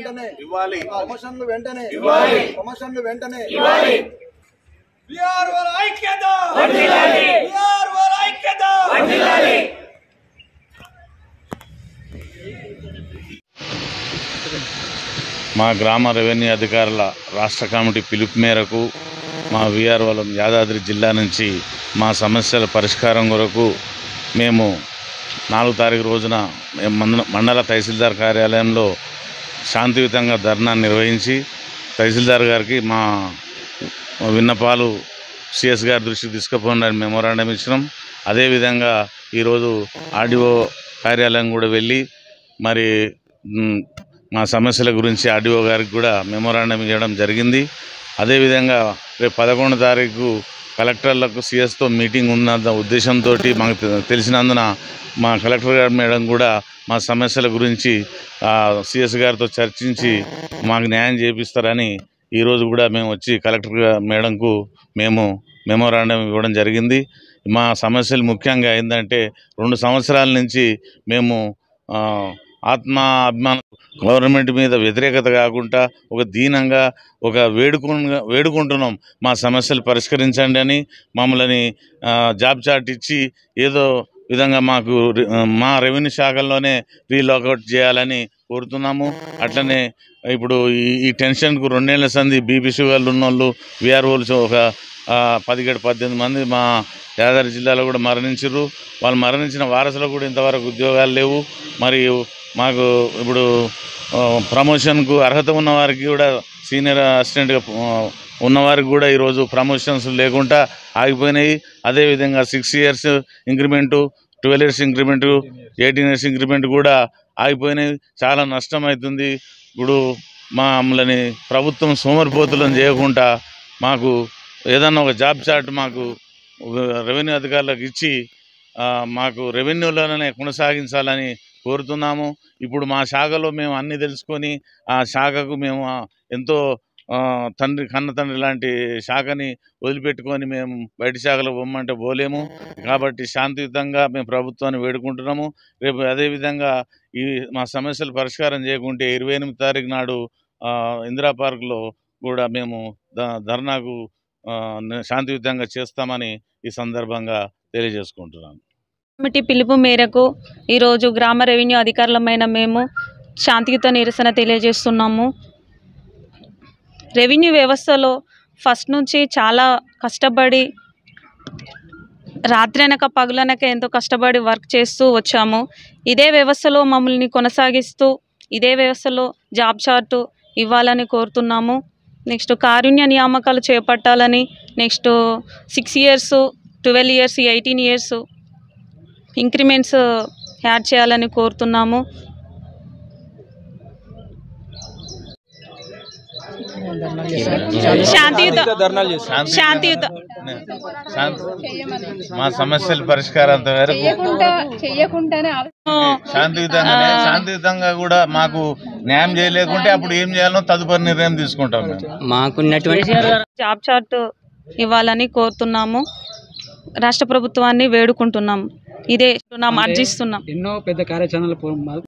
వెంటనే ఇవ్వాలి ప్రమోషన్లు వెంటనే ప్రమోషన్లు వెంటనే బీఆర్ వాళ్ళ ఐక్యత బీఆర్ వాళ్ళ ఐక్యత మా గ్రామ రెవెన్యూ అధికారుల రాష్ట్ర కమిటీ పిలుపు మేరకు మా విఆర్ఓల యాదాద్రి జిల్లా నుంచి మా సమస్యల పరిష్కారం కొరకు మేము నాలుగు తారీఖు రోజున మేము మంద- మండల తహసీల్దార్ కార్యాలయంలో శాంతియుతంగా ధర్నా నిర్వహించి తహసీల్దార్ గారికి మా విన్నపాలు సిఎస్ గారి దృష్టికి తీసుకుపోయిన మెమోరాండం ఇచ్చినాం అదేవిధంగా ఈరోజు ఆర్డీఓ కార్యాలయం కూడా వెళ్ళి మరి మ్, మా సమస్యల గురించి ఆర్డీఓ గారికి కూడా మెమోరాండం ఇవ్వడం జరిగింది అదేవిధంగా రేపు పదకొండు తారీఖు కలెక్టర్లకు సిఎస్తో మీటింగ్ ఉన్న ఉద్దేశంతో మాకు తె- తెలిసినందున మా కలెక్టర్ గారు మేడం కూడా మా సమస్యల గురించి సిఎస్ గారితో చర్చించి మాకు న్యాయం చేపిస్తారని ఈరోజు కూడా మేము వచ్చి కలెక్టర్ గా- మేడంకు మేము మెమోరాండం ఇవ్వడం జరిగింది మా సమస్యలు ముఖ్యంగా ఏంటంటే రెండు సంవత్సరాల నుంచి మేము ఆ, ఆత్మ అభిమాన గవర్నమెంట్ మీద వ్యతిరేకత కాకుండా ఒక దీనంగా ఒక వేడుకు వేడుకుంటున్నాం మా సమస్యలు పరిష్కరించండి అని మమ్మల్ని ఆ, జాబ్ చార్ట్ ఇచ్చి ఏదో విధంగా మాకు రి- మా రెవెన్యూ శాఖల్లోనే రీలాకౌట్ చేయాలని కోరుతున్నాము అట్లనే ఇప్పుడు ఈ ఈ టెన్షన్కు రెండేళ్ల సంది బీపీ షుగర్లు ఉన్నోళ్ళు విఆర్ఓలు ఒక ఆ, పదిహేడు పద్దెనిమిది మంది మా యాదాద్రి జిల్లాలో కూడా మరణించారు వాళ్ళు మరణించిన వారసులకు కూడా ఇంతవరకు ఉద్యోగాలు లేవు మరియు మాకు ఇప్పుడు ఆ, ప్రమోషన్కు అర్హత ఉన్న వారికి కూడా సీనియర్ అసిస్టెంట్గా ఆ, ఉన్నవారికి కూడా ఈరోజు ప్రమోషన్స్ లేకుండా ఆగిపోయినాయి అదేవిధంగా six years increment twelve years increment eighteen years increment కూడా ఆగిపోయినాయి చాలా నష్టం అవుతుంది ఇప్పుడు మమ్మల్ని ప్రభుత్వం సోమరిపోతులను చేయకుండా మాకు ఏదన్నా ఒక జాబ్ చార్ట్ మాకు రెవెన్యూ అధికారులకు ఇచ్చి ఆ, మాకు రెవెన్యూలోనే కొనసాగించాలని కోరుతున్నాము ఇప్పుడు మా శాఖలో మేము అన్నీ తెలుసుకొని ఆ శాఖకు మేము ఆ, ఎంతో ఆ, తండ్రి కన్న తండ్రి లాంటి శాఖని వదిలిపెట్టుకొని మేము బయట శాఖలో పోమంటే పోలేము కాబట్టి శాంతియుతంగా మేము ప్రభుత్వాన్ని వేడుకుంటున్నాము రేపు అదేవిధంగా ఈ మా సమస్యలు పరిష్కారం చేయకుంటే ఇరవై ఎనిమిది తారీఖు నాడు ఆ, ఇందిరా పార్కులో కూడా మేము ద- ధర్నాకు ఆ, న- శాంతియుతంగా చేస్తామని ఈ సందర్భంగా తెలియజేసుకుంటున్నాను కమిటీ పిలుపు మేరకు ఈరోజు గ్రామ రెవెన్యూ అధికారులమైన మేము శాంతియుత నిరసన తెలియజేస్తున్నాము రెవెన్యూ వ్యవస్థలో ఫస్ట్ నుంచి చాలా కష్టపడి రాత్రనక పగులనక ఎంతో కష్టపడి వర్క్ చేస్తూ వచ్చాము ఇదే వ్యవస్థలో మమ్మల్ని కొనసాగిస్తూ ఇదే వ్యవస్థలో జాబ్ చార్టు ఇవ్వాలని కోరుతున్నాము నెక్స్ట్ కారుణ్య నియామకాలు చేపట్టాలని next six years twelve years eighteen years increments add చేయాలని కోరుతున్నాము శాంతియుత శాంతియుత శాంతి మా సమస్యల పరిష్కారంత వరకు చెయ్యకుండానే శాంతియుతంగానే శాంతియుతంగా కూడా మాకు న్యాయం చేయలేకుంటే అప్పుడు ఏం చేయాలో తదుపరి నిర్ణయం తీసుకుంటాం మేము మాకున్నటువంటి జాబ్ చార్ట్ ఇవ్వాలని కోరుతున్నాము రాష్ట్ర ప్రభుత్వాన్ని వేడుకుంటున్నాము ఇదే అర్జిస్తున్నాం ఎన్నో పెద్ద కార్యాచరణలు